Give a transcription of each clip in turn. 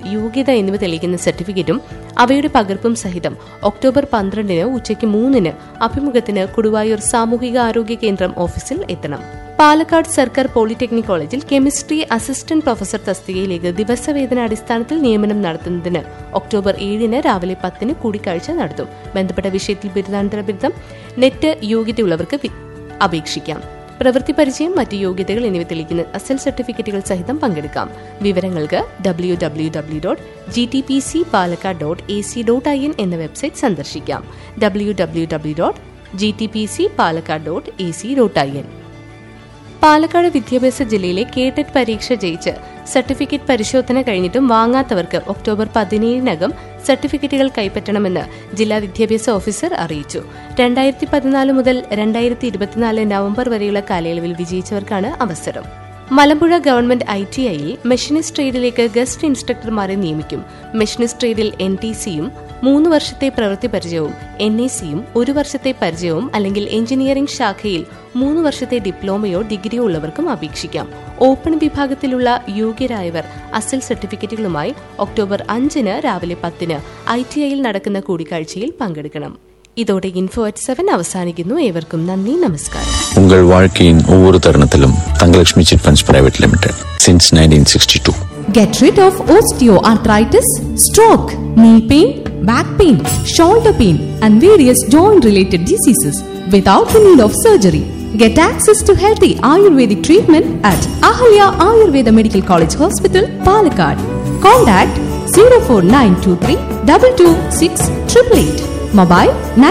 യോഗ്യത എന്നിവ തെളിയിക്കുന്ന സർട്ടിഫിക്കറ്റും അവയുടെ പകർപ്പും സഹിതം ഒക്ടോബർ പന്ത്രണ്ടിന് ഉച്ചയ്ക്ക് മൂന്നിന് അഭിമുഖത്തിന് കൊടുവായൂർ സാമൂഹിക ആരോഗ്യ കേന്ദ്രം ഓഫീസിൽ എത്തണം പാലക്കാട് സർക്കാർ പോളിടെക്നിക് കോളേജിൽ കെമിസ്ട്രി അസിസ്റ്റന്റ് പ്രൊഫസർ തസ്തികയിലേക്ക് ദിവസവേതന അടിസ്ഥാനത്തിൽ നിയമനം നടത്തുന്നതിന് ഒക്ടോബർ ഏഴിന് രാവിലെ പത്തിന് കൂടിക്കാഴ്ച നടത്തും ബന്ധപ്പെട്ട വിഷയത്തിൽ ബിരുദാനന്തര ബിരുദം നെറ്റ് യോഗ്യതയുള്ളവർക്ക് വി- അപേക്ഷിക്കാം പ്രവൃത്തി പരിചയം മറ്റ് യോഗ്യതകൾ എന്നിവ തെളിയിക്കുന്ന അസൽ സർട്ടിഫിക്കറ്റുകൾ സഹിതം പങ്കെടുക്കാം വിവരങ്ങൾക്ക് W W W dot G T P C Palakkad dot A C dot I N എന്ന വെബ്സൈറ്റ് സന്ദർശിക്കാം W W W dot G T P C Palakkad dot A C dot I N Palakkad വിദ്യാഭ്യാസ ജില്ലയിലെ കേട്ടറ്റ് പരീക്ഷ ജയിച്ച് സർട്ടിഫിക്കറ്റ് പരിശോധന കഴിഞ്ഞിട്ടും വാങ്ങാത്തവർക്ക് ഒക്ടോബർ പതിനേഴിനകം സർട്ടിഫിക്കറ്റുകൾ കൈപ്പറ്റണമെന്ന് ജില്ലാ വിദ്യാഭ്യാസ ഓഫീസർ അറിയിച്ചു രണ്ടായിരത്തി പതിനാല് മുതൽ രണ്ടായിരത്തി ഇരുപത്തിനാല് നവംബർ വരെയുള്ള കാലയളവിൽ വിജയിച്ചവർക്കാണ് അവസരം മലമ്പുഴ ഗവൺമെന്റ് ഐ ടി ഐയിൽ മെഷീനിസ്റ്റ് ട്രേഡിലേക്ക് ഗസ്റ്റ് ഇൻസ്ട്രക്ടർമാരെ നിയമിക്കും മെഷീനിസ്റ്റ് ട്രേഡിൽ എൻ ടി സിയും മൂന്ന് വർഷത്തെ പ്രവൃത്തി പരിചയവും എൻ എ സിയും ഒരു വർഷത്തെ പരിചയവും അല്ലെങ്കിൽ എഞ്ചിനീയറിംഗ് ശാഖയിൽ മൂന്ന് വർഷത്തെ ഡിപ്ലോമയോ ഡിഗ്രിയോ ഉള്ളവർക്കും അപേക്ഷിക്കാം ഓപ്പൺ വിഭാഗത്തിലുള്ള യോഗ്യരായവർ അസൽ സർട്ടിഫിക്കറ്റുകളുമായി ഒക്ടോബർ അഞ്ചിന് രാവിലെ പത്തിന് ഐ ടി ഐയിൽ നടക്കുന്ന കൂടിക്കാഴ്ചയിൽ പങ്കെടുക്കണം ഇതോടെ ഇൻഫോ അറ്റ് സെവൻ അവസാനിക്കുന്നു ഏവർക്കും നന്ദി നമസ്കാരം உங்கள் வாழ்க்கையின் ஒவ்வொரு தருணத்திலும் Thangalakshmi chit funds private limited since nineteen sixty two Get rid of osteoarthritis, stroke, knee pain, back pain, shoulder pain, and various joint related diseases without the need of surgery. Get access to healthy Ayurvedic treatment at Ahalya Ayurveda Medical College Hospital, Palakkad. Contact 04923 226 888. Mobile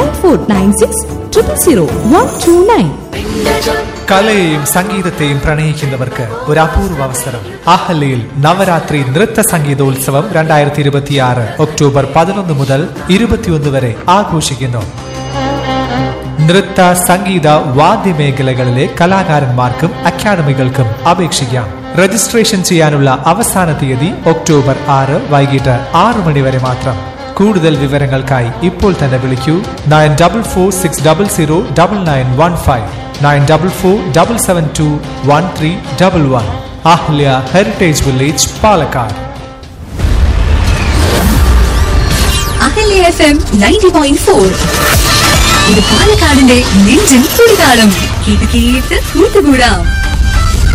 9496 000 129. കലയെയും സംഗീതത്തെയും പ്രണയിക്കുന്നവർക്ക് ഒരു അപൂർവ അവസരം അഹല്യയിൽ നവരാത്രി നൃത്ത സംഗീതോത്സവം രണ്ടായിരത്തി ഇരുപത്തിയാറ് October പതിനൊന്ന് മുതൽ ഇരുപത്തിയൊന്ന് വരെ ആഘോഷിക്കുന്നു നൃത്ത സംഗീത വാദ്യമേഖലകളിലെ കലാകാരന്മാർക്കും അക്കാദമികൾക്കും അപേക്ഷിക്കാം രജിസ്ട്രേഷൻ ചെയ്യാനുള്ള അവസാന തീയതി ഒക്ടോബർ ആറ് വൈകിട്ട് ആറു മണി വരെ മാത്രം കൂടുതൽ വിവരങ്ങൾക്കായി ഇപ്പോൾ തന്നെ വിളിക്കൂ nine double four six double zero double nine one five nine double four double seven two one three double one Ahalya heritage village Palakkad Ahalya F M ninety point four ഇത് പാലക്കാടിന്റെ നെഞ്ചിൻ തുടിതാളം ഇത് കേട്ട് കൂട്ടുകൂടാം